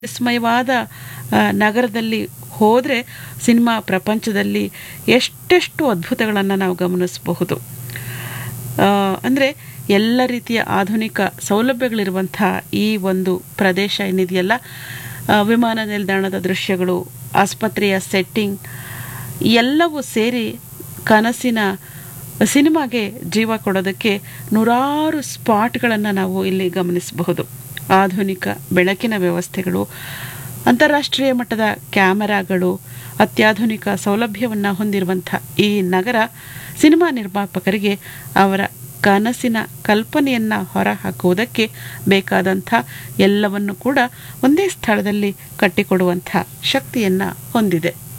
ವಿಸ್ಮಯವಾದ ಆ, ನಗರದಲ್ಲಿ ಹೋದರೆ ಸಿನಿಮಾ ಪ್ರಪಂಚದಲ್ಲಿ ಎಷ್ಟೆಷ್ಟು ಅದ್ಭುತಗಳನ್ನು ನಾವು ಗಮನಿಸಬಹುದು ಅಂದರೆ ಎಲ್ಲ ರೀತಿಯ ಆಧುನಿಕ ಸೌಲಭ್ಯಗಳಿರುವಂಥ ಈ ಒಂದು ಪ್ರದೇಶ ಏನಿದೆಯಲ್ಲ ಆ, ವಿಮಾನ ನಿಲ್ದಾಣದ ದೃಶ್ಯಗಳು ಆಸ್ಪತ್ರೆಯ ಸೆಟ್ಟಿಂಗ್ ಎಲ್ಲವೂ ಸೇರಿ ಕನಸಿನ ಸಿನಿಮಾಗೆ ಜೀವ ಕೊಡೋದಕ್ಕೆ ನೂರಾರು ಸ್ಪಾಟ್ಗಳನ್ನು ನಾವು ಇಲ್ಲಿ ಗಮನಿಸಬಹುದು ಆಧುನಿಕ ಬೆಳಕಿನ ವ್ಯವಸ್ಥೆಗಳು ಅಂತಾರಾಷ್ಟ್ರೀಯ ಮಟ್ಟದ ಕ್ಯಾಮರಾಗಳು ಅತ್ಯಾಧುನಿಕ ಸೌಲಭ್ಯವನ್ನು ಹೊಂದಿರುವಂಥ ಈ ನಗರ ಸಿನಿಮಾ ನಿರ್ಮಾಪಕರಿಗೆ ಅವರ ಕನಸಿನ ಕಲ್ಪನೆಯನ್ನು ಹೊರಹಾಕುವುದಕ್ಕೆ ಬೇಕಾದಂಥ ಎಲ್ಲವನ್ನು ಕೂಡ ಒಂದೇ ಸ್ಥಳದಲ್ಲಿ ಕಟ್ಟಿಕೊಡುವಂಥ ಶಕ್ತಿಯನ್ನು ಹೊಂದಿದೆ